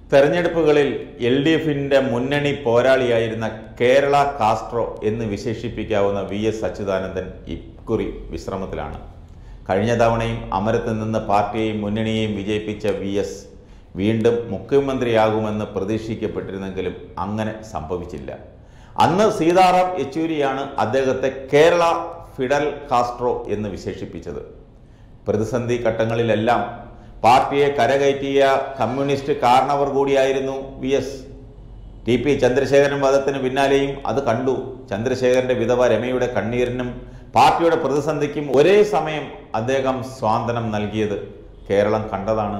തെരഞ്ഞെടുപ്പുകളിൽ L D എഫിന്റെ മുന്നണി പോരാളിയായിരുന്ന കേരള കാസ്ട്രോ എന്ന് വിശേഷിപ്പിക്കാവുന്ന വി എസ് അച്യുതാനന്ദൻ ഇക്കുറി വിശ്രമത്തിലാണ് കഴിഞ്ഞ തവണയും അമരത്ത് നിന്ന് പാർട്ടിയെയും മുന്നണിയെയും വിജയിപ്പിച്ച വി എസ് വീണ്ടും മുഖ്യമന്ത്രിയാകുമെന്ന് പ്രതീക്ഷിക്കപ്പെട്ടിരുന്നെങ്കിലും അങ്ങനെ സംഭവിച്ചില്ല അന്ന് സീതാറാം യെച്ചൂരിയാണ് അദ്ദേഹത്തെ കേരള ഫിഡൽ കാസ്ട്രോ എന്ന് വിശേഷിപ്പിച്ചത് പ്രതിസന്ധി ഘട്ടങ്ങളിലെല്ലാം പാർട്ടിയെ കരകയറ്റിയ കമ്മ്യൂണിസ്റ്റ് കാരണവർ കൂടിയായിരുന്നു V S T P Chandrasekharan വധത്തിന് പിന്നാലെയും അത് കണ്ടു ചന്ദ്രശേഖരന്റെ വിധവ രമയുടെ കണ്ണീരിനും പാർട്ടിയുടെ പ്രതിസന്ധിക്കും ഒരേ സമയം അദ്ദേഹം സ്വാന്തനം നൽകിയത് കേരളം കണ്ടതാണ്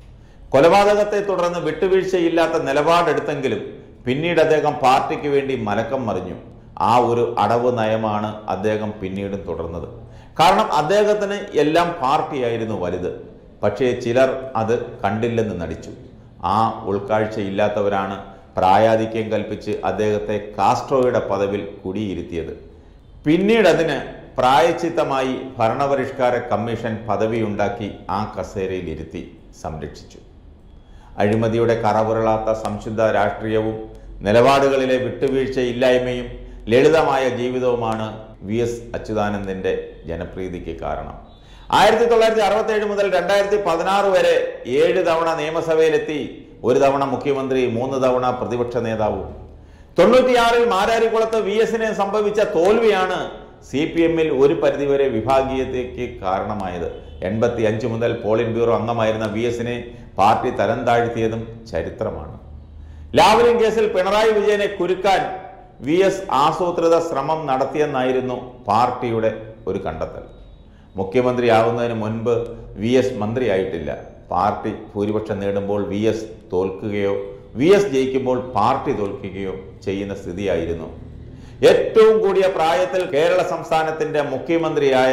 കൊലപാതകത്തെ തുടർന്ന് വിട്ടുവീഴ്ചയില്ലാത്ത നിലപാടെടുത്തെങ്കിലും പിന്നീട് അദ്ദേഹം പാർട്ടിക്ക് വേണ്ടി മലക്കം മറിഞ്ഞു ആ ഒരു അടവ് നയമാണ് അദ്ദേഹം പിന്നീടും തുടർന്നത് കാരണം അദ്ദേഹത്തിന് എല്ലാം പാർട്ടിയായിരുന്നു വലുത് പക്ഷേ ചിലർ അത് കണ്ടില്ലെന്ന് നടിച്ചു ആ ഉൾക്കാഴ്ചയില്ലാത്തവരാണ് പ്രായാധിക്യം കൽപ്പിച്ച് അദ്ദേഹത്തെ കാസ്ട്രോയുടെ പദവിൽ കുടിയിരുത്തിയത് പിന്നീട് അതിന് പ്രായച്ചിത്തമായി ഭരണപരിഷ്കാര കമ്മീഷൻ പദവിയുണ്ടാക്കി ആ കസേരയിൽ ഇരുത്തി സംരക്ഷിച്ചു അഴിമതിയുടെ കറപുരളാത്ത സംശുദ്ധ രാഷ്ട്രീയവും നിലപാടുകളിലെ വിട്ടുവീഴ്ചയില്ലായ്മയും ലളിതമായ ജീവിതവുമാണ് വി എസ് അച്യുതാനന്ദന്റെ ജനപ്രീതിക്ക് കാരണം ആയിരത്തി തൊള്ളായിരത്തി അറുപത്തി ഏഴ് മുതൽ രണ്ടായിരത്തി പതിനാറ് വരെ ഏഴ് തവണ നിയമസഭയിലെത്തി ഒരു തവണ മുഖ്യമന്ത്രി മൂന്ന് തവണ പ്രതിപക്ഷ നേതാവും തൊണ്ണൂറ്റിയാറിൽ മാരാരിക്കുളത്ത് വി എസിനെ സംഭവിച്ച തോൽവിയാണ് സി പി എമ്മിൽ ഒരു പരിധിവരെ വിഭാഗീയതയ്ക്ക് കാരണമായത് എൺപത്തി അഞ്ച് മുതൽ പോളിറ്റ് ബ്യൂറോ അംഗമായിരുന്ന വി എസിനെ പാർട്ടി തരം താഴ്ത്തിയതും ചരിത്രമാണ് ലാവലിൻ കേസിൽ പിണറായി വിജയനെ കുരുക്കാൻ വി എസ് ആസൂത്രിത ശ്രമം നടത്തിയെന്നായിരുന്നു പാർട്ടിയുടെ ഒരു കണ്ടെത്തൽ മുഖ്യമന്ത്രിയാവുന്നതിന് മുൻപ് വി എസ് മന്ത്രിയായിട്ടില്ല പാർട്ടി ഭൂരിപക്ഷം നേടുമ്പോൾ വി എസ് തോൽക്കുകയോ വി എസ് ജയിക്കുമ്പോൾ പാർട്ടി തോൽക്കുകയോ ചെയ്യുന്ന സ്ഥിതിയായിരുന്നു ഏറ്റവും കൂടിയ പ്രായത്തിൽ കേരള സംസ്ഥാനത്തിന്റെ മുഖ്യമന്ത്രിയായ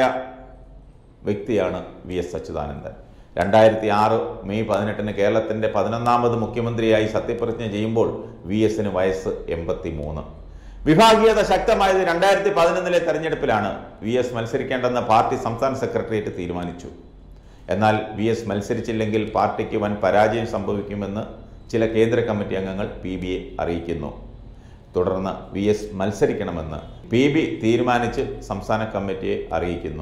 വ്യക്തിയാണ് വി എസ് അച്യുതാനന്ദൻ രണ്ടായിരത്തി ആറ് മെയ് പതിനെട്ടിന് കേരളത്തിന്റെ പതിനൊന്നാമത് മുഖ്യമന്ത്രിയായി സത്യപ്രതിജ്ഞ ചെയ്യുമ്പോൾ വി എസിന് വയസ്സ് എൺപത്തി മൂന്ന് വിഭാഗീയത ശക്തമായത് രണ്ടായിരത്തി പതിനൊന്നിലെ തെരഞ്ഞെടുപ്പിലാണ് വി എസ് മത്സരിക്കേണ്ടെന്ന് പാർട്ടി സംസ്ഥാന സെക്രട്ടേറിയറ്റ് തീരുമാനിച്ചു എന്നാൽ വി എസ് മത്സരിച്ചില്ലെങ്കിൽ പാർട്ടിക്ക് വൻ പരാജയം സംഭവിക്കുമെന്ന് ചില കേന്ദ്ര കമ്മിറ്റി അംഗങ്ങൾ പി ബിയെ അറിയിക്കുന്നു തുടർന്ന് വി എസ് മത്സരിക്കണമെന്ന് പി ബി തീരുമാനിച്ച് സംസ്ഥാന കമ്മിറ്റിയെ അറിയിക്കുന്നു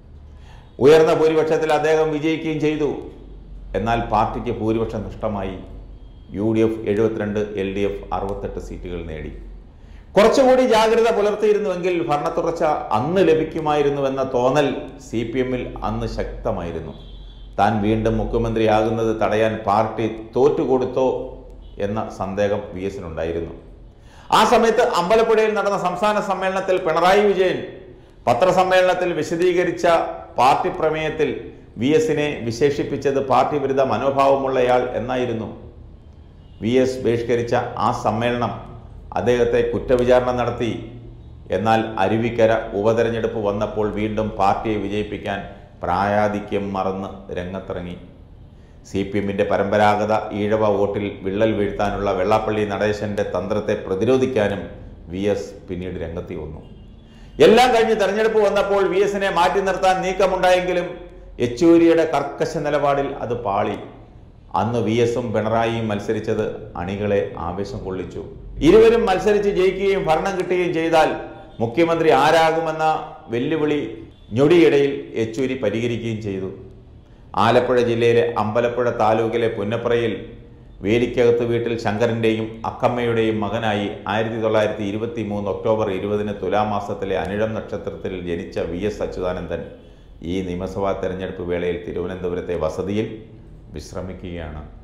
ഉയർന്ന ഭൂരിപക്ഷത്തിൽ അദ്ദേഹം വിജയിക്കുകയും ചെയ്തു എന്നാൽ പാർട്ടിക്ക് ഭൂരിപക്ഷം നഷ്ടമായി യു ഡി എഫ് എഴുപത്തിരണ്ട് എൽ ഡി എഫ് അറുപത്തെട്ട് സീറ്റുകൾ നേടി കുറച്ചുകൂടി ജാഗ്രത പുലർത്തിയിരുന്നുവെങ്കിൽ ഭരണത്തുടർച്ച അന്ന് ലഭിക്കുമായിരുന്നുവെന്ന തോന്നൽ സി പി എമ്മിൽ അന്ന് ശക്തമായിരുന്നു താൻ വീണ്ടും മുഖ്യമന്ത്രിയാകുന്നത് തടയാൻ പാർട്ടി തോറ്റുകൊടുത്തോ എന്ന സന്ദേഹം വി എസിനുണ്ടായിരുന്നു ആ സമയത്ത് അമ്പലപ്പുഴയിൽ നടന്ന സംസ്ഥാന സമ്മേളനത്തിൽ പിണറായി വിജയൻ പത്രസമ്മേളനത്തിൽ വിശദീകരിച്ച പാർട്ടി പ്രമേയത്തിൽ വി എസിനെ വിശേഷിപ്പിച്ചത് പാർട്ടി വിരുദ്ധ മനോഭാവമുള്ളയാൾ എന്നായിരുന്നു വി എസ് ബഹിഷ്കരിച്ച ആ സമ്മേളനം അദ്ദേഹത്തെ കുറ്റവിചാരണ നടത്തി എന്നാൽ അരുവിക്കര ഉപതെരഞ്ഞെടുപ്പ് വന്നപ്പോൾ വീണ്ടും പാർട്ടിയെ വിജയിപ്പിക്കാൻ പ്രായാധിക്യം മറന്ന് രംഗത്തിറങ്ങി സി പി എമ്മിൻ്റെ പരമ്പരാഗത ഈഴവ വോട്ടിൽ വിള്ളൽ വീഴ്ത്താനുള്ള വെള്ളാപ്പള്ളി നടേശന്റെ തന്ത്രത്തെ പ്രതിരോധിക്കാനും വി എസ് പിന്നീട് രംഗത്തി വന്നു എല്ലാം കഴിഞ്ഞ് തെരഞ്ഞെടുപ്പ് വന്നപ്പോൾ വി എസിനെ മാറ്റി നിർത്താൻ നീക്കമുണ്ടായെങ്കിലും യെച്ചൂരിയുടെ കർക്കശ നിലപാടിൽ അത് പാളി അന്ന് വി എസും പിണറായിയും മത്സരിച്ചത് അണികളെ ആവേശം കൊള്ളിച്ചു ഇരുവരും മത്സരിച്ച് ജയിക്കുകയും ഭരണം കിട്ടുകയും ചെയ്താൽ മുഖ്യമന്ത്രി ആരാകുമെന്ന വെല്ലുവിളി ഞൊടിയിടയിൽ യെച്ചൂരി പരിഹരിക്കുകയും ചെയ്തു ആലപ്പുഴ ജില്ലയിലെ അമ്പലപ്പുഴ താലൂക്കിലെ പുന്നപ്രയിൽ വേലിക്കകത്ത് വീട്ടിൽ ശങ്കരന്റെയും അക്കമ്മയുടെയും മകനായി ആയിരത്തി തൊള്ളായിരത്തി ഇരുപത്തി മൂന്ന് ഒക്ടോബർ ഇരുപതിന് തുലാമാസത്തിലെ അനിഴം നക്ഷത്രത്തിൽ ജനിച്ച വി എസ് അച്യുതാനന്ദൻ ഈ നിയമസഭാ തെരഞ്ഞെടുപ്പ് വേളയിൽ തിരുവനന്തപുരത്തെ വസതിയിൽ വിശ്രമിക്കുകയാണ്